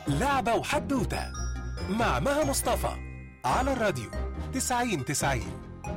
لعبة وحدوتة مع مها مصطفى على الراديو تسعين تسعين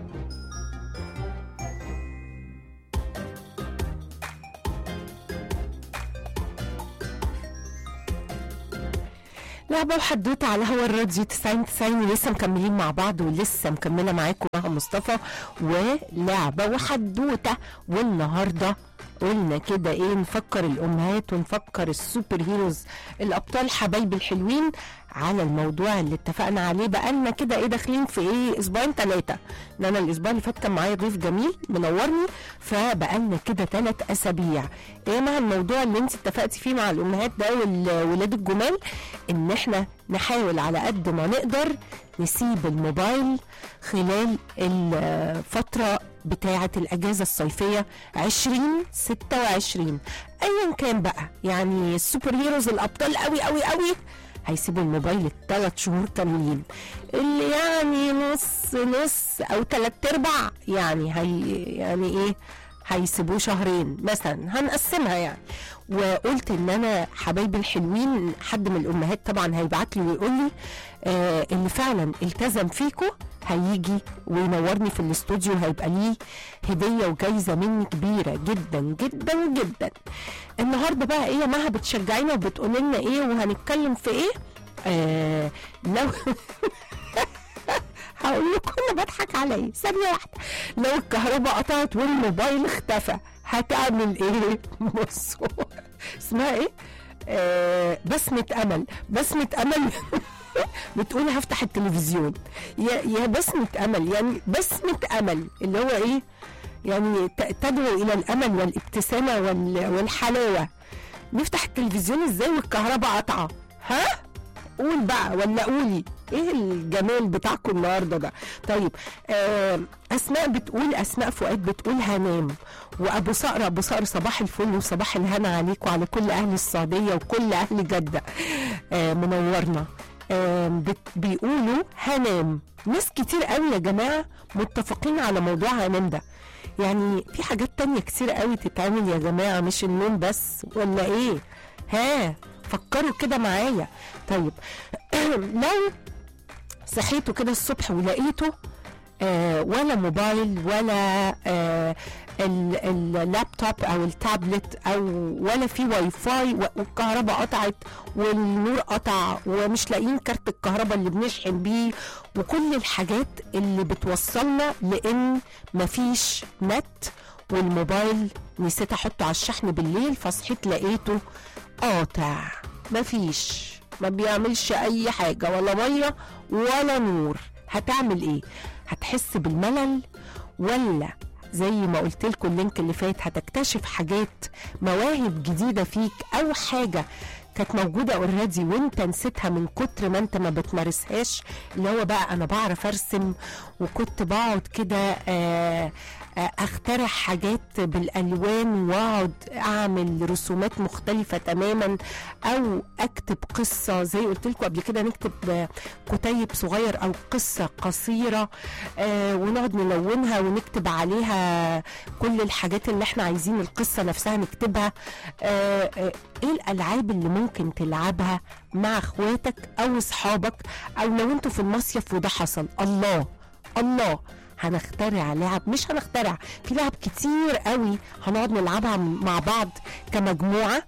لعبة وحدوتة على هوا الراديو 90 90 ولسه مكملين مع بعض ولسه مكملة معاكم مها مصطفى ولعبة وحدوتة والنهاردة قلنا كده ايه نفكر الامهات ونفكر السوبر هيروز الابطال حبايب الحلوين على الموضوع اللي اتفقنا عليه بقالنا كده ايه داخلين في ايه اسبوعين ثلاثه ان انا الاسبوع اللي فات كان معايا ضيف جميل منورني فبقالنا كده ثلاث اسابيع ايه مع الموضوع اللي انت اتفقتي فيه مع الامهات ده والولاد الجمال ان احنا نحاول على قد ما نقدر نسيب الموبايل خلال الفترة بتاعة الأجازة الصيفية 2026 أيا كان بقى يعني السوبر هيروز الأبطال قوي قوي قوي هيسيبوا الموبايل الثلاث شهور كاملين اللي يعني نص نص أو ثلاث أرباع يعني هي يعني إيه هيسيبوه شهرين مثلا هنقسمها يعني وقلت ان انا حبايبي الحلوين حد من الامهات طبعا هيبعت لي ويقول لي آه اللي فعلا التزم فيكم هيجي وينورني في الاستوديو هيبقى ليه هديه وجايزه مني كبيره جدا جدا جدا النهارده بقى ايه يا مها بتشجعينا وبتقولي لنا ايه وهنتكلم في ايه آه لو هقول لكم انا بضحك عليا ثانيه واحده لو الكهرباء قطعت والموبايل اختفى هتعمل ايه بصوا اسمها ايه آه بسمة أمل بسمة أمل بتقول هفتح التلفزيون يا يا بسمة أمل يعني بسمة أمل اللي هو إيه يعني تدعو إلى الأمل والابتسامة والحلاوة نفتح التلفزيون إزاي والكهرباء قطعة ها قول بقى ولا قولي ايه الجمال بتاعكم النهارده ده طيب آه اسماء بتقول اسماء فؤاد بتقول هنام وابو صقر ابو صقر صباح الفل وصباح الهنا عليك وعلى كل اهل السعوديه وكل اهل جده آه منورنا آه بيقولوا هنام ناس كتير قوي يا جماعه متفقين على موضوع هنام ده يعني في حاجات تانية كتير قوي تتعمل يا جماعه مش النوم بس ولا ايه ها فكروا كده معايا طيب لو صحيتوا كده الصبح ولقيتوا آه ولا موبايل ولا آه اللابتوب او التابلت او ولا في واي فاي والكهرباء قطعت والنور قطع ومش لاقيين كارت الكهرباء اللي بنشحن بيه وكل الحاجات اللي بتوصلنا لان مفيش نت والموبايل نسيت احطه على الشحن بالليل فصحيت لقيته قاطع مفيش ما بيعملش اي حاجه ولا ميه ولا نور هتعمل ايه هتحس بالملل ولا زي ما قلت لكم اللينك اللي فات هتكتشف حاجات مواهب جديده فيك او حاجه كانت موجودة اوريدي وانت نسيتها من كتر ما انت ما بتمارسهاش اللي هو بقى انا بعرف ارسم وكنت بقعد كده آه اخترع حاجات بالالوان واقعد اعمل رسومات مختلفه تماما او اكتب قصه زي قلت لكم قبل كده نكتب كتيب صغير او قصه قصيره آه ونقعد نلونها ونكتب عليها كل الحاجات اللي احنا عايزين القصه نفسها نكتبها آه آه ايه الالعاب اللي ممكن تلعبها مع اخواتك او اصحابك او لو انتوا في المصيف وده حصل الله الله هنخترع لعب مش هنخترع في لعب كتير قوي هنقعد نلعبها مع بعض كمجموعه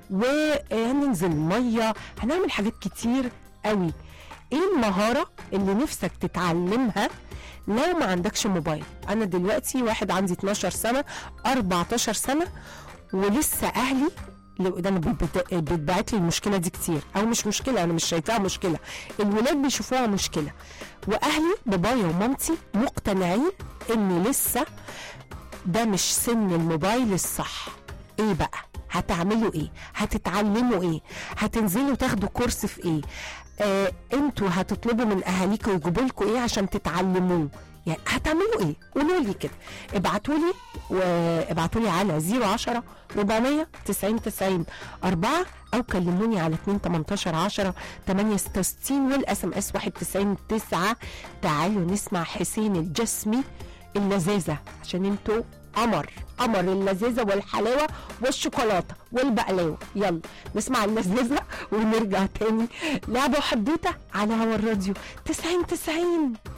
وهننزل ميه هنعمل حاجات كتير قوي ايه المهاره اللي نفسك تتعلمها لو ما عندكش موبايل انا دلوقتي واحد عندي 12 سنه 14 سنه ولسه اهلي ده انا بتبعت لي المشكله دي كتير او مش مشكله انا مش شايفاها مشكله الولاد بيشوفوها مشكله واهلي بابايا ومامتي مقتنعين ان لسه ده مش سن الموبايل الصح ايه بقى هتعملوا ايه هتتعلموا ايه هتنزلوا تاخدوا كورس في ايه آه انتوا هتطلبوا من اهاليكم يجيبوا لكم ايه عشان تتعلموه يعني هتعملوا ايه قولوا لي كده ابعتوا لي وابعتوا لي على 010 400 90 90 4 او كلموني على 2 18 10 8 66 والاس ام اس 91 9 تعالوا نسمع حسين الجسمي اللذاذه عشان انتوا قمر قمر اللذيذه والحلاوه والشوكولاته والبقلاوه يلا نسمع اللذيذه ونرجع تاني لعبه وحدوته على هوا الراديو 90 90